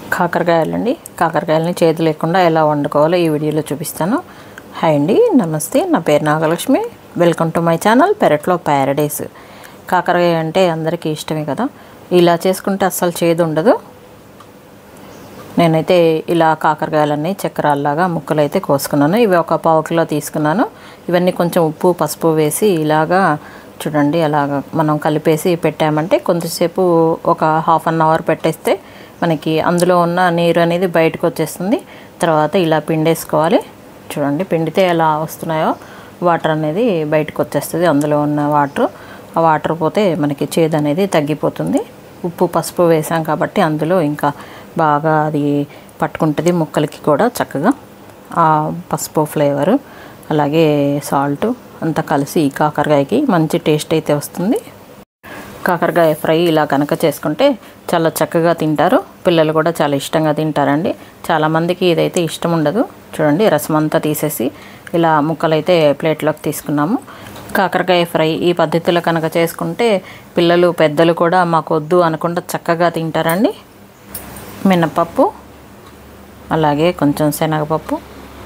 కాకరకాయలండి కాకరకాయలని చేతి లేకుండా ఎలా వండుకోవాలో ఈ వీడియోలో చూపిస్తాను హాయ్ అండి నమస్తే నా పేరు Nagalakshmi welcome to my channel పెరట్లో ప్యారడైస్ కాకరకాయ అంటే అందరికీ ఇష్టమే కదా ఇలా చేసుకుంటే అస్సలు చేదు ఉండదు నేనైతే ఇలా కాకరకాయలన్నీ చక్రాల్లాగా ముక్కలు అయితే కోసుకున్నాను ఇవి ఒక పావు కిలో తీసుకున్నాను ఇవన్నీ కొంచెం ఉప్పు పసుపు వేసి ఇలాగా చూడండి అలాగ మనం కలిపేసి పెట్టామంటే కొంతసేపు ఒక హాఫ్ అన్ అవర్ పెట్టేస్తే మనకి అందులో ఉన్న నీరు అనేది బయటకు వచ్చేస్తుంది తర్వాత ఇలా పిండేసుకోవాలి చూడండి పిండితే ఎలా వస్తున్నాయో వాటర్ అనేది బయటకు వచ్చేస్తుంది అందులో ఉన్న వాటర్ ఆ వాటర్ పోతే మనకి చేదు అనేది తగ్గిపోతుంది ఉప్పు పసుపు వేసాం కాబట్టి అందులో ఇంకా బాగా అది పట్టుకుంటుంది ముక్కలకి కూడా చక్కగా ఆ పసుపు ఫ్లేవరు అలాగే సాల్ట్ అంతా కలిసి ఈ కాకరకాయకి మంచి టేస్ట్ అయితే వస్తుంది కాకరకాయ ఫ్రై ఇలా కనుక చేసుకుంటే చాలా చక్కగా తింటారు పిల్లలు కూడా చాలా ఇష్టంగా తింటారండి చాలామందికి ఇదైతే ఇష్టం ఉండదు చూడండి రసం అంతా తీసేసి ఇలా ముక్కలైతే ప్లేట్లోకి తీసుకున్నాము కాకరకాయ ఫ్రై ఈ పద్ధతిలో కనుక చేసుకుంటే పిల్లలు పెద్దలు కూడా మాకు వద్దు అనకుండా చక్కగా తింటారండి మినపప్పు అలాగే కొంచెం శనగపప్పు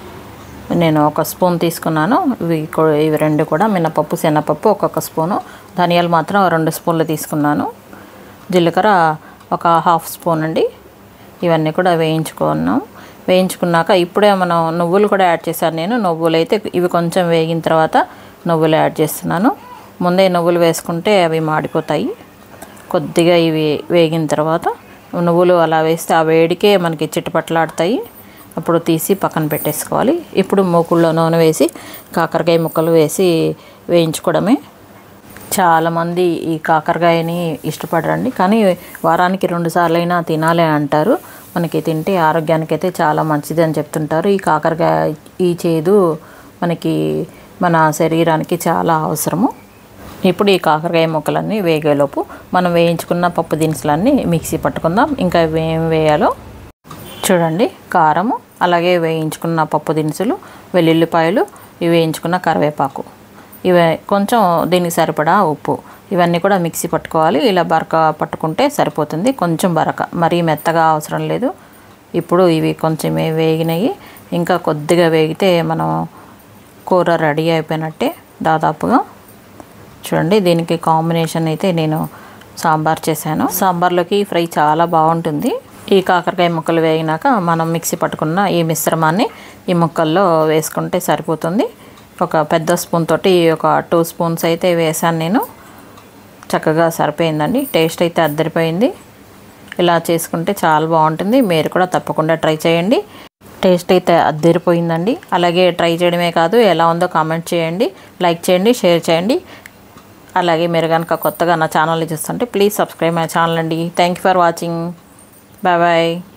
నేను ఒక స్పూన్ తీసుకున్నాను ఇవి కూ- ఇవి రెండు కూడా మినపప్పు శనగపప్పు ఒక్కొక్క స్పూను ధనియాలు మాత్రం రెండు స్పూన్లు తీసుకున్నాను జీలకర్ర ఒక హాఫ్ స్పూన్ అండి ఇవన్నీ కూడా వేయించుకున్నాం వేయించుకున్నాక ఇప్పుడే మనం నువ్వులు కూడా యాడ్ చేశాను నేను నువ్వులు అయితే ఇవి కొంచెం వేగిన తర్వాత నువ్వులు యాడ్ చేస్తున్నాను ముందే నువ్వులు వేసుకుంటే అవి మాడిపోతాయి కొద్దిగా ఇవి వేగిన తర్వాత నువ్వులు అలా వేస్తే ఆ వేడికే మనకి చిట్టుపట్లాడుతాయి అప్పుడు తీసి పక్కన పెట్టేసుకోవాలి ఇప్పుడు మూకుల్లో నూనె వేసి కాకరకాయ ముక్కలు వేసి వేయించుకోవడమే చాలామంది ఈ కాకరకాయని ఇష్టపడరండి కానీ వారానికి రెండు సార్లు అయినా తినాలి అంటారు మనకి తింటే ఆరోగ్యానికి అయితే చాలా మంచిది అని చెప్తుంటారు ఈ కాకరకాయ ఈ చేదు మనకి మన శరీరానికి చాలా అవసరము ఇప్పుడు ఈ కాకరకాయ ముక్కలన్నీ వేగేలోపు మనం వేయించుకున్న పప్పు దినుసులన్నీ మిక్సీ పట్టుకుందాం ఇంకా ఏం వేయాలో చూడండి కారము అలాగే వేయించుకున్న పప్పు దినుసులు వెల్లుల్లిపాయలు ఇవి వేయించుకున్న కరివేపాకు ఇవి కొంచెం దీనికి సరిపడా ఉప్పు ఇవన్నీ కూడా మిక్సీ పట్టుకోవాలి ఇలా బరక పట్టుకుంటే సరిపోతుంది కొంచెం బరక మరీ మెత్తగా అవసరం లేదు ఇప్పుడు ఇవి కొంచెం వేగినాయి ఇంకా కొద్దిగా వేగితే మనం కూర రెడీ అయిపోయినట్టే దాదాపుగా చూడండి దీనికి కాంబినేషన్ అయితే నేను సాంబార్ చేశాను సాంబార్లోకి ఫ్రై చాలా బాగుంటుంది ఈ కాకరకాయ ముక్కలు వేగినాక మనం మిక్సీ పట్టుకున్న ఈ మిశ్రమాన్ని ఈ ముక్కల్లో వేసుకుంటే సరిపోతుంది ఒక పెద్ద స్పూన్ తోటి ఒక టూ స్పూన్స్ అయితే వేసాను నేను చక్కగా సరిపోయిందండి టేస్ట్ అయితే అద్దరిపోయింది ఇలా చేసుకుంటే చాలా బాగుంటుంది మీరు కూడా తప్పకుండా ట్రై చేయండి టేస్ట్ అయితే అద్దరిపోయిందండి అలాగే ట్రై చేయడమే కాదు ఎలా ఉందో కామెంట్ చేయండి లైక్ చేయండి షేర్ చేయండి అలాగే మీరు కనుక కొత్తగా నా ఛానల్ని చూస్తుంటే ప్లీజ్ సబ్స్క్రైబ్ మై ఛానల్ అండి thank you for watching bye bye